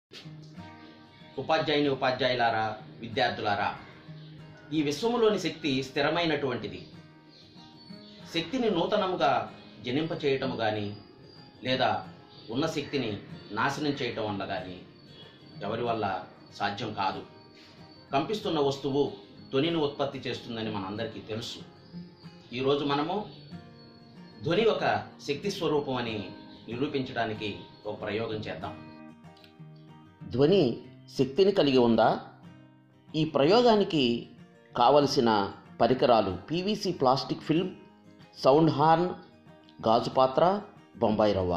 ఉపాధ్యాయుని ఉపాధ్యాయులారా విద్యార్థులారా ఈ విశ్వములోని శక్తి స్థిరమైనటువంటిది శక్తిని నూతనముగా జనింప చేయటము కానీ లేదా ఉన్న శక్తిని నాశనం చేయటం వల్ల కానీ ఎవరి వల్ల సాధ్యం కాదు కంపిస్తున్న వస్తువు ధ్వనిని ఉత్పత్తి చేస్తుందని మనందరికీ తెలుసు ఈరోజు మనము ధ్వని ఒక శక్తి స్వరూపం అని నిరూపించడానికి ఒక ప్రయోగం చేద్దాం ధ్వని శక్తిని కలిగి ఉందా ఈ ప్రయోగానికి కావలసిన పరికరాలు PVC plastic film sound horn గాజు పాత్ర బొంబాయి రవ్వ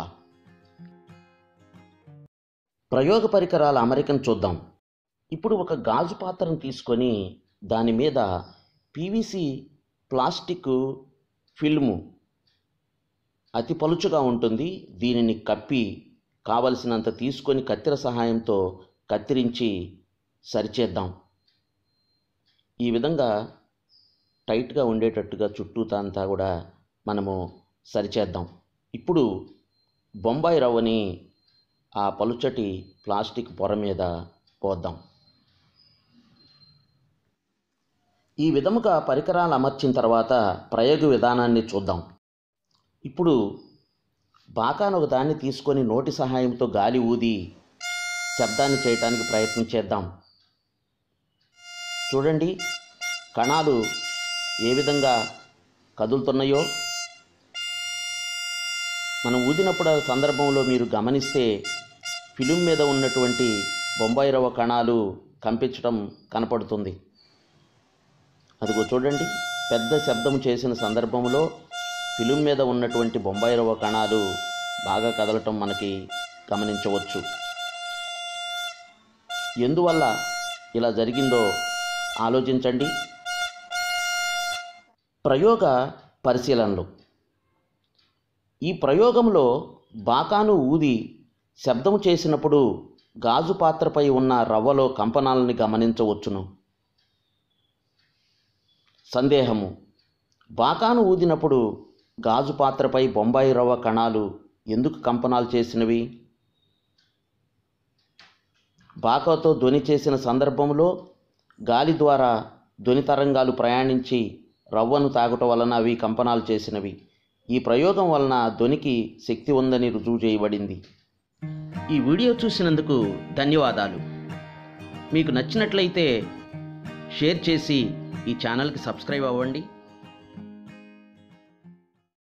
ప్రయోగ పరికరాల అమరికను చూద్దాం ఇప్పుడు ఒక గాజు పాత్రను తీసుకొని దాని మీద పీవీసీ ప్లాస్టిక్ ఫిల్ము అతి పలుచుగా ఉంటుంది దీనిని కప్పి కావలసినంత తీసుకొని కత్తెర సహాయంతో కత్తిరించి సరిచేద్దాం ఈ విధంగా టైట్గా ఉండేటట్టుగా చుట్టూతా అంతా కూడా మనము సరిచేద్దాం ఇప్పుడు బొంబాయి రవ్వని ఆ పలుచటి ప్లాస్టిక్ పొర మీద పోద్దాం ఈ విధముగా పరికరాలు అమర్చిన తర్వాత ప్రయోగ విధానాన్ని చూద్దాం ఇప్పుడు బాకాను ఒక దాన్ని తీసుకొని నోటి సహాయంతో గాలి ఊది శబ్దాన్ని చేయటానికి ప్రయత్నం చేద్దాం చూడండి కణాలు ఏ విధంగా కదులుతున్నాయో మనం ఊదినప్పుడు ఆ సందర్భంలో మీరు గమనిస్తే ఫిలిం మీద ఉన్నటువంటి బొంబాయి రవ్వ కణాలు కంపించడం కనపడుతుంది అదిగో చూడండి పెద్ద శబ్దం చేసిన సందర్భంలో ఫిలిం మీద ఉన్నటువంటి బొంబాయి రవ్వ కణాలు బాగా కదలటం మనకి గమనించవచ్చు ఎందువల్ల ఇలా జరిగిందో ఆలోచించండి ప్రయోగ పరిశీలనలు ఈ ప్రయోగంలో బాకాను ఊది శబ్దం చేసినప్పుడు గాజు పాత్రపై ఉన్న రవ్వలో కంపనాలని గమనించవచ్చును సందేహము బాకాను ఊదినప్పుడు గాజు పాత్రపై బొంబాయి రవ్వ కణాలు ఎందుకు కంపనాలు చేసినవి బాకాతో ధ్వని చేసిన సందర్భంలో గాలి ద్వారా ధ్వని తరంగాలు ప్రయాణించి రవ్వను తాగటం వలన అవి కంపనాలు చేసినవి ఈ ప్రయోగం వలన ధ్వనికి శక్తి ఉందని రుజువు చేయబడింది ఈ వీడియో చూసినందుకు ధన్యవాదాలు మీకు నచ్చినట్లయితే షేర్ చేసి ఈ ఛానల్కి సబ్స్క్రైబ్ అవ్వండి